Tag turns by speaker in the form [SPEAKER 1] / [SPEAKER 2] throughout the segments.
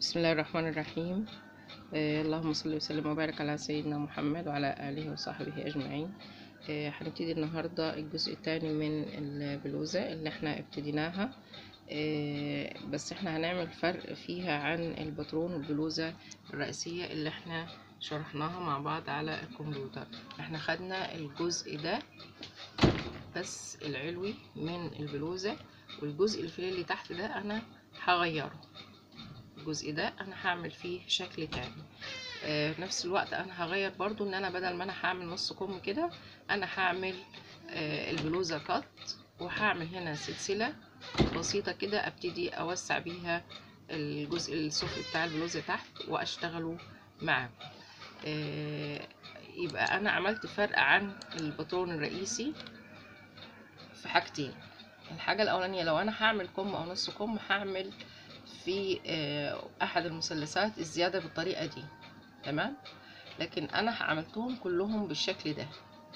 [SPEAKER 1] بسم الله الرحمن الرحيم آه اللهم صل وسلم وبارك على سيدنا محمد وعلى آله وصحبه أجمعين آه هنبتدي النهاردة الجزء الثاني من البلوزة اللي احنا ابتديناها آه بس احنا هنعمل فرق فيها عن الباترون والبلوزة الرئيسية اللي احنا شرحناها مع بعض على الكمبيوتر احنا خدنا الجزء ده بس العلوي من البلوزة والجزء الفيل اللي تحت ده انا هغيره الجزء ده انا هعمل فيه شكل تاني آه في نفس الوقت انا هغير برضو ان انا بدل ما انا هعمل نص كم كده انا هعمل آه البلوزة كات وهعمل هنا سلسلة بسيطة كده ابتدي اوسع بيها الجزء السفلي بتاع البلوزة تحت واشتغله معاه آه يبقى انا عملت فرق عن الباترون الرئيسي في حاجتين الحاجة الأولانية لو أنا هعمل كم أو نص كم هعمل في أحد المثلثات الزيادة بالطريقة دي تمام لكن أنا عملتهم كلهم بالشكل ده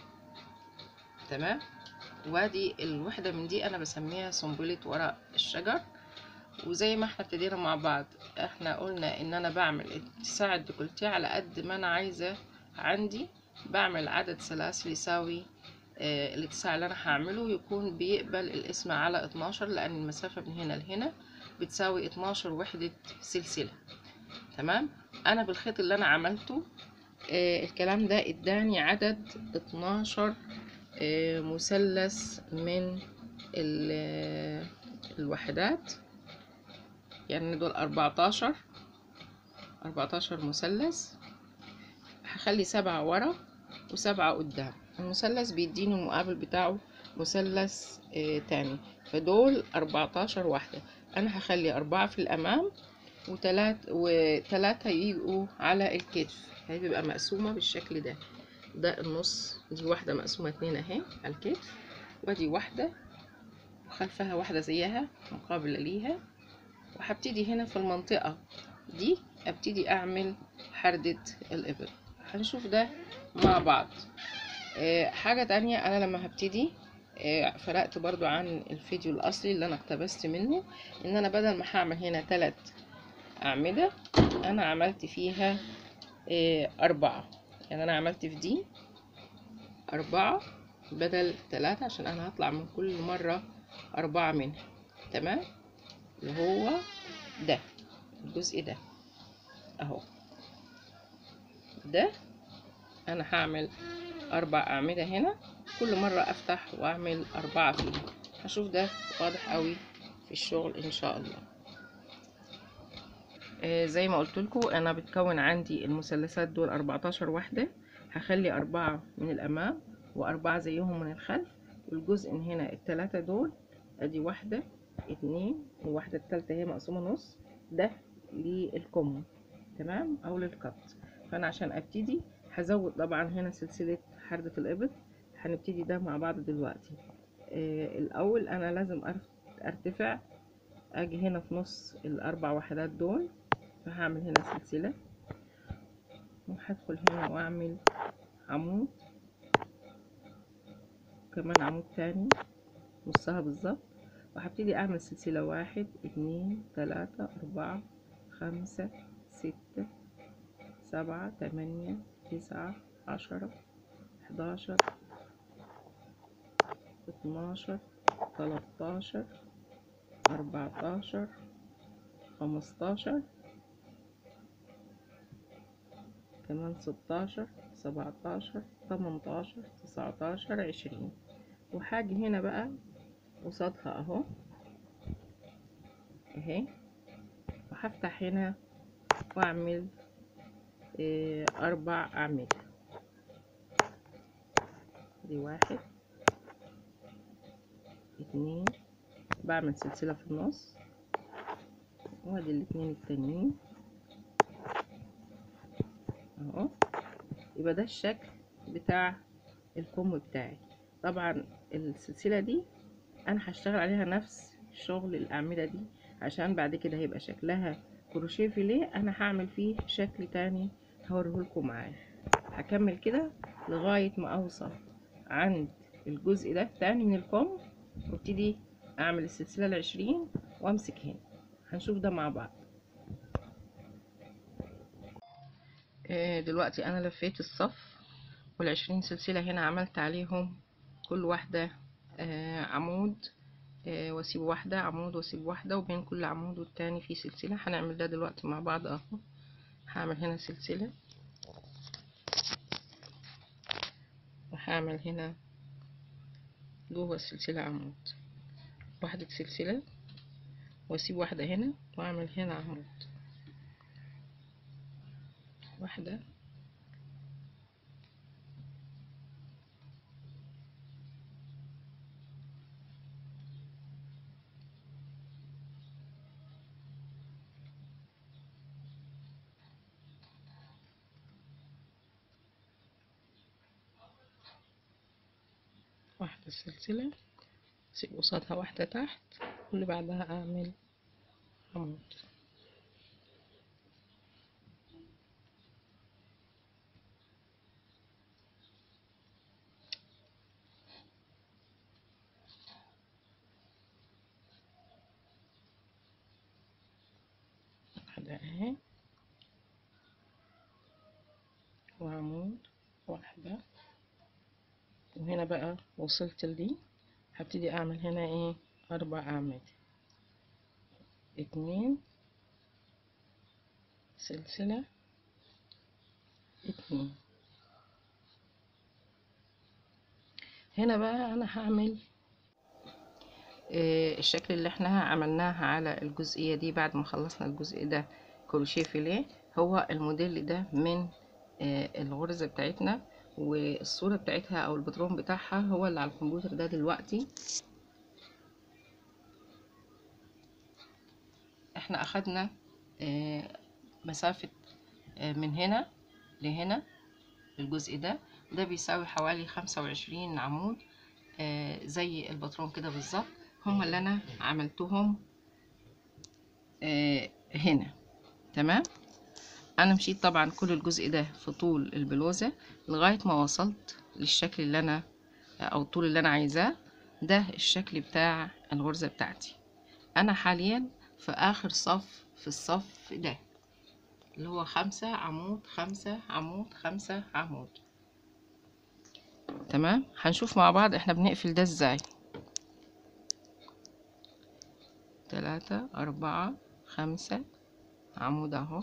[SPEAKER 1] تمام وادي الوحدة من دي أنا بسميها سنبلة ورق الشجر وزي ما احنا ابتدينا مع بعض احنا قلنا ان انا بعمل اتساع الديكولتيه على قد ما انا عايزة عندي بعمل عدد سلاسل يساوي اه الاتساع اللي انا هعمله يكون بيقبل القسمة على 12 لان المسافة من هنا لهنا بتساوي 12 وحدة سلسلة تمام انا بالخيط اللي انا عملته اه الكلام ده اداني عدد 12 اه مثلث من الوحدات يعني دول 14 14 مثلث هخلي سبعة ورا وسبعة قدام المثلث بيديني المقابل بتاعه مثلث اه تاني فدول 14 واحدة انا هخلي اربعة في الامام وتلات وتلاتة يجوا على الكتف هي بيبقى مقسومة بالشكل ده ده النص دي واحدة مقسومة اتنين اهي على الكتف ودي واحدة وخلفها واحدة زيها مقابلة ليها وهبتدي هنا في المنطقة دي ابتدي اعمل حردة الابر هنشوف ده مع بعض أه حاجة تانية انا لما هبتدي فرقت برضو عن الفيديو الاصلي اللي انا اقتبست منه ان انا بدل ما هعمل هنا ثلاث اعمدة انا عملت فيها اربعة يعني انا عملت في دي اربعة بدل ثلاثة عشان انا هطلع من كل مرة اربعة منها تمام اللي هو ده الجزء ده اهو ده انا هعمل اربع اعمدة هنا كل مرة افتح واعمل اربعة فيها هشوف ده واضح قوي في الشغل ان شاء الله آه زي ما قلت لكم انا بتكون عندي المثلثات دول 14 وحدة هخلي اربعة من الامام واربعة زيهم من الخلف والجزء من هنا التلاتة دول ادي واحدة اتنين وواحدة التالتة هي مقسومة نص ده للكم تمام او للقط فانا عشان ابتدي هزود طبعا هنا سلسلة حردة الابط هنبتدي ده مع بعض دلوقتي آه الاول انا لازم ارتفع اجي هنا في نص الاربع وحدات دول فهعمل هنا سلسلة وهدخل هنا واعمل عمود كمان عمود تاني نصها بالظبط وهبتدي اعمل سلسلة واحد اتنين تلاتة اربعة خمسة ستة سبعة تمانية تسعة عشرة حداشر اتناشر تلاتاشر اربعتاشر خمستاشر كمان ستاشر سبعتاشر تمنتاشر تسعتاشر عشرين وحاجة هنا بقى قصادها اهو اهي وهفتح هنا واعمل إيه اربع اعمدة دي واحد اتنين بعمل سلسلة في النص وادي الاتنين التانيين اهو يبقى ده الشكل بتاع الكم بتاعي طبعا السلسلة دي انا هشتغل عليها نفس شغل الاعمدة دي عشان بعد كده هيبقى شكلها كروشيه فيليه انا هعمل فيه شكل تاني هوريهولكم معايا هكمل كده لغاية ما اوصل عند الجزء ده التاني من الكم وابتدي اعمل السلسلة العشرين وامسك هنا هنشوف ده مع بعض آه، دلوقتي انا لفيت الصف والعشرين سلسلة هنا عملت عليهم كل واحدة آه، عمود آه، واسيب واحدة عمود واسيب واحدة وبين كل عمود والتاني في سلسلة هنعمل ده دلوقتي مع بعض اهو هعمل هنا سلسلة وهعمل هنا جوه السلسلة عمود واحدة سلسلة واسيب واحدة هنا واعمل هنا عمود واحدة واحدة سلسلة اسيب قصادها واحدة تحت واللي بعدها اعمل عمود واحدة اهي وعمود واحدة وهنا بقى وصلت لدي هبتدي اعمل هنا ايه اربع اعمدة اتنين سلسلة اتنين هنا بقى انا هعمل آه، الشكل اللي احنا عملناه على الجزئية دي بعد ما خلصنا الجزء ده كروشيه فيليه هو الموديل ده من آه، الغرزة بتاعتنا والصورة بتاعتها او الباترون بتاعها هو اللي على الكمبيوتر ده دلوقتي احنا اخدنا آه، مسافة آه، من هنا لهنا الجزء ده ده بيساوي حوالي خمسة وعشرين عمود آه، زي الباترون كده بالظبط هما اللي انا عملتهم آه، هنا تمام انا مشيت طبعا كل الجزء ده في طول البلوزة لغاية ما وصلت للشكل اللي انا او الطول اللي انا عايزاه ده الشكل بتاع الغرزة بتاعتي انا حاليا في اخر صف في الصف ده اللي هو خمسة عمود خمسة عمود خمسة عمود تمام هنشوف مع بعض احنا بنقفل ده ازاي تلاتة أربعة خمسة عمود اهو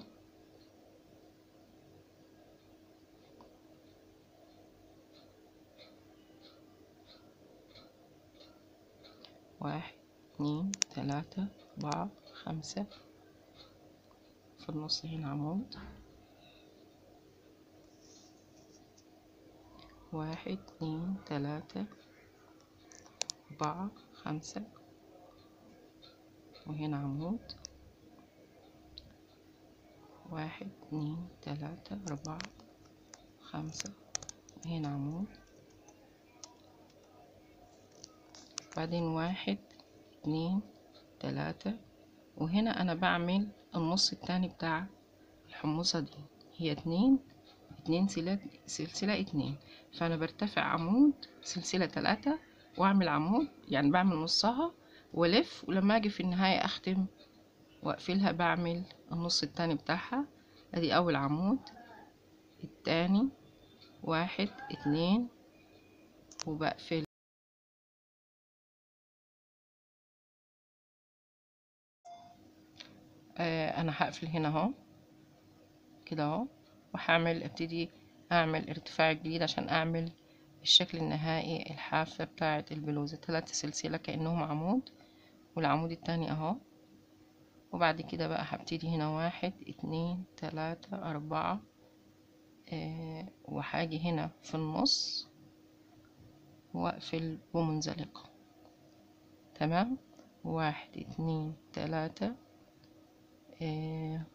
[SPEAKER 1] واحد اتنين تلاتة أربعة خمسة في النص هنا عمود واحد اتنين تلاتة أربعة خمسة وهنا عمود واحد اتنين تلاتة أربعة خمسة وهنا عمود بعدين واحد اتنين تلاتة وهنا أنا بعمل النص التاني بتاع الحموصة دي هي اتنين اتنين سلسلة سلسلة اتنين فأنا برتفع عمود سلسلة تلاتة وأعمل عمود يعني بعمل نصها وألف ولما أجي في النهاية أختم وأقفلها بعمل النص التاني بتاعها أدي أول عمود التاني واحد اتنين وبقفل آه انا هقفل هنا اهو كده اهو وهعمل ابتدي اعمل ارتفاع جديد عشان اعمل الشكل النهائي الحافة بتاعة البلوزة ثلاثة سلسلة كأنهم عمود والعمود التاني اهو وبعد كده بقى هبتدي هنا واحد اتنين تلاتة اربعة آه وهاجي هنا في النص واقفل بمنزلقة تمام واحد اتنين تلاتة آه،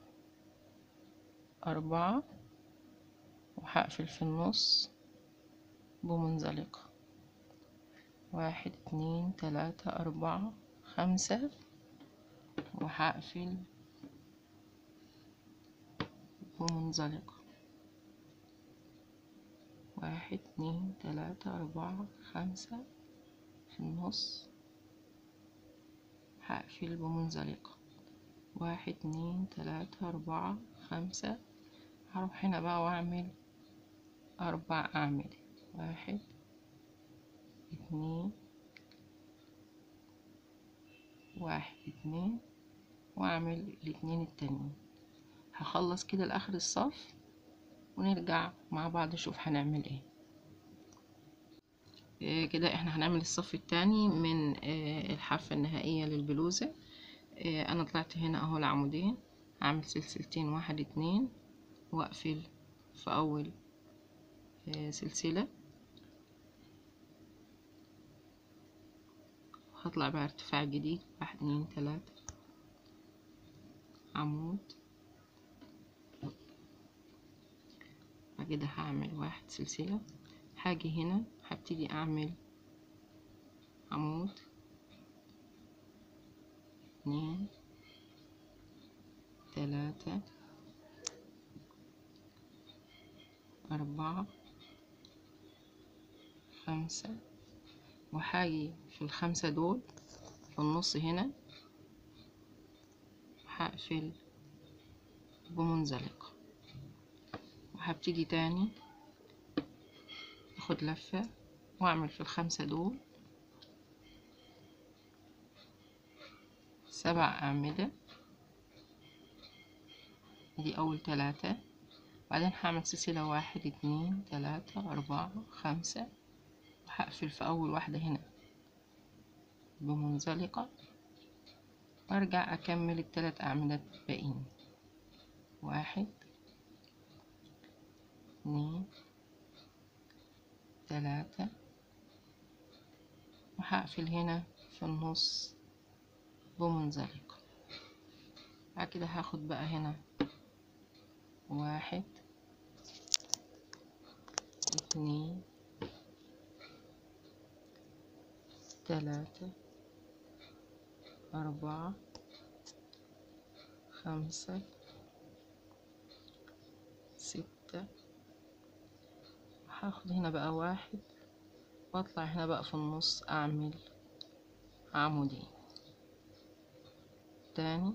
[SPEAKER 1] أربعة وهقفل في النص بمنزلقة واحد اتنين تلاتة أربعة خمسة وهقفل بمنزلقة واحد اتنين تلاتة أربعة خمسة في النص هقفل بمنزلقة واحد اتنين تلاتة أربعة خمسة هروح هنا بقى واعمل اربع اعمدة واحد اتنين واحد اتنين واعمل الاتنين التانيين هخلص كده لاخر الصف ونرجع مع بعض نشوف هنعمل ايه إيه كده احنا هنعمل الصف التاني من إيه الحافة النهائية للبلوزة إيه انا طلعت هنا اهو العمودين هعمل سلسلتين واحد اتنين واقفل في اول إيه سلسلة هطلع بقى ارتفاع جديد واحد اتنين تلاتة عمود بعد كده هعمل واحد سلسلة هاجي هنا هبتدي اعمل عمود اتنين تلاتة أربعة خمسة وهاجي في الخمسة دول في النص هنا هقفل بمنزلقة وهبتدي تاني اخد لفة واعمل في الخمسة دول سبع أعمدة دي أول تلاتة بعدين هعمل سلسلة واحد اتنين تلاتة أربعة خمسة وهقفل في أول واحدة هنا بمنزلقة وارجع أكمل التلات أعمدة الباقيين واحد اتنين تلاتة وهقفل هنا في النص بمنزلقة بعد كده هاخد بقى هنا واحد اتنين تلاتة أربعة خمسة ستة هاخد هنا بقى واحد واطلع هنا بقى في النص اعمل عمودين تاني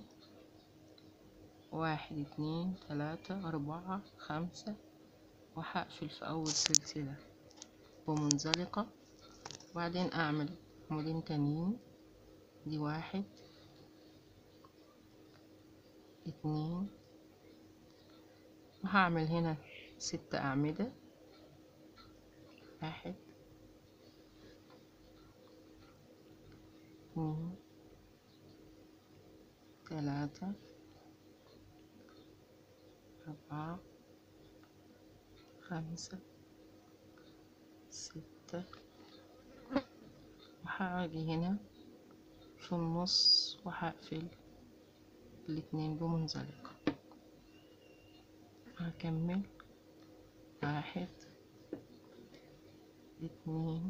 [SPEAKER 1] واحد اتنين تلاتة أربعة خمسة وهقفل في أول سلسلة بمنزلقة وبعدين أعمل عمودين تانيين دي واحد اتنين وهعمل هنا ست أعمدة واحد اتنين تلاتة أربعة خمسة ستة وهاجي هنا في النص وهقفل الاتنين بمنزلقة هكمل واحد اتنين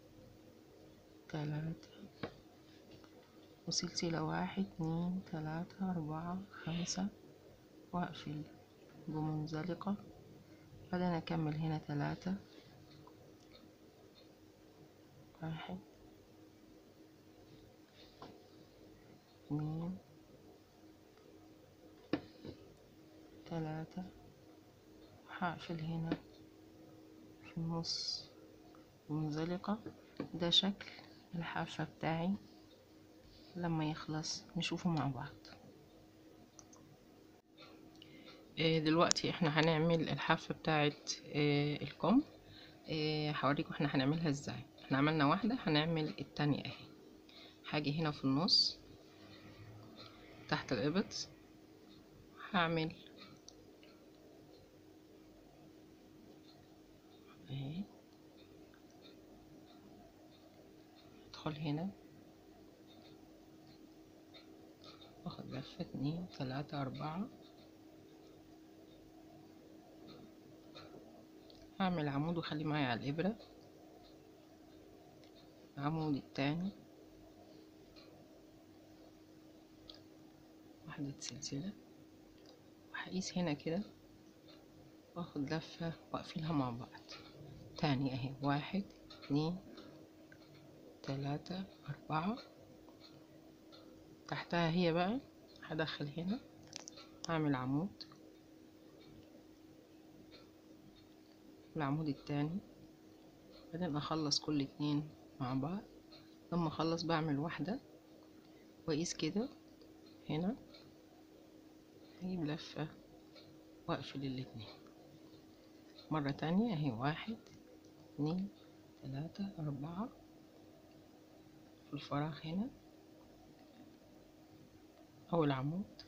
[SPEAKER 1] تلاتة وسلسلة واحد اتنين تلاتة أربعة خمسة وأقفل بمنزلقة بعدين أكمل هنا تلاتة واحد اتنين تلاتة هقفل هنا في النص منزلقة ده شكل الحافة بتاعي لما يخلص نشوفه مع بعض آه، دلوقتي احنا هنعمل الحافة بتاعت آه، الكم آه، هوريكم احنا هنعملها ازاي احنا عملنا واحدة هنعمل التانية اهي هاجي هنا في النص تحت الإبط هعمل اهي ادخل هنا واخد لفة اتنين تلاتة أربعة هعمل عمود وخلي معايا على الإبرة العمود التاني واحدة سلسلة وهقيس هنا كده واخد لفة واقفلها مع بعض تاني اهي واحد اتنين تلاتة أربعة تحتها هي بقى هدخل هنا هعمل عمود العمود التاني بعدين اخلص كل اتنين مع بعض لما اخلص بعمل واحدة واقيس كده هنا هجيب لفة واقفل الاتنين مرة تانية اهي واحد اتنين تلاتة اربعة في الفراغ هنا او العمود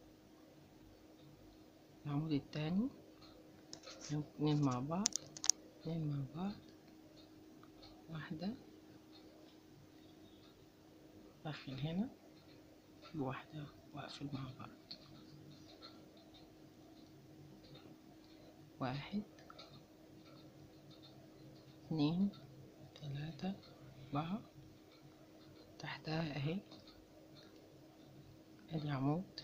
[SPEAKER 1] العمود التاني اتنين مع بعض اتنين مع بعض واحدة اقفل هنا بواحدة واقفل مع بعض واحد اتنين تلاتة أربعة تحتها اهي ادي عمود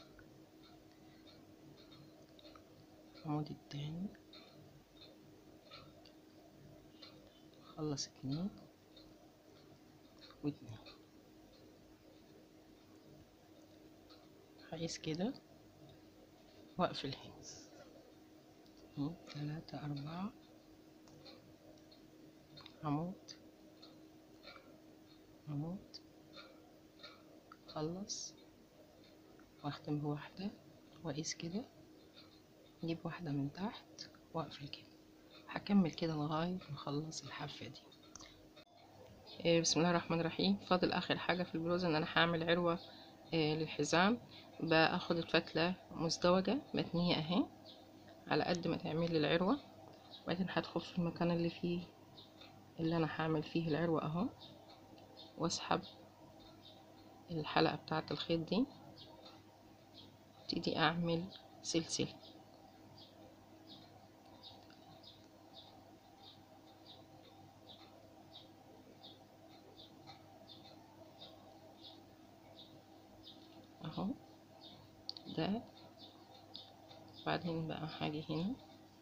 [SPEAKER 1] العمود التاني خلص اتنين واتنين هقيس كده واقفل هنا اتنين تلاتة أربعة عمود عمود خلص واختم بواحدة واقيس كده اجيب واحدة من تحت واقفل كده هكمل كده لغاية ما اخلص الحافة دي إيه بسم الله الرحمن الرحيم فاضل اخر حاجة في البلوزة ان انا هعمل عروة إيه للحزام باخد الفتلة مزدوجة متنية اهي على قد ما تعمل لي العروة بعدين هدخل في المكان اللي فيه اللي انا هعمل فيه العروة اهو واسحب الحلقة بتاعة الخيط دي ابتدي اعمل سلسلة اهو ده بعدين بقى هاجي هنا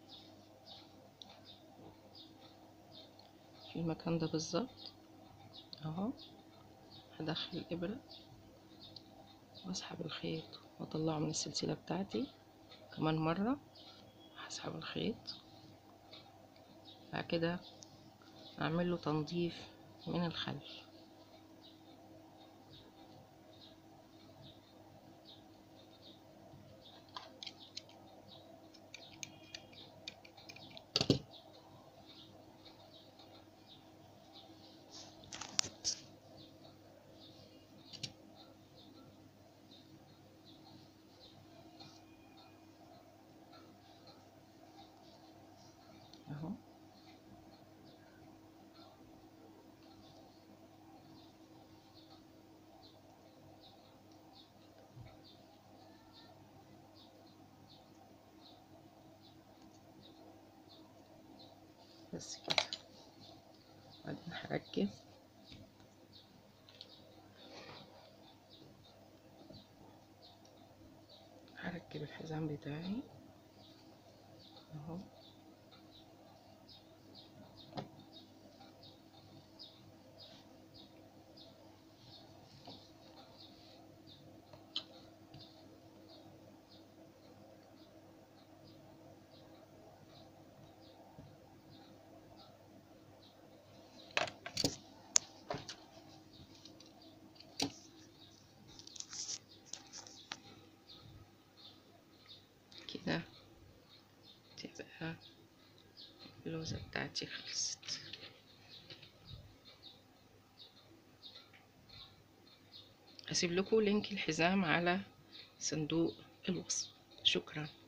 [SPEAKER 1] في المكان ده بالظبط اهو هدخل الابرة واسحب الخيط واطلعه من السلسلة بتاعتي كمان مرة هسحب الخيط بعد كده اعمل له تنظيف من الخلف اهو بس كده بعدين هركب هركب الحزام بتاعي اهو كده تبقى البلوزة بتاعتي خلصت هسيب لكم لينك الحزام على صندوق الوصف شكرا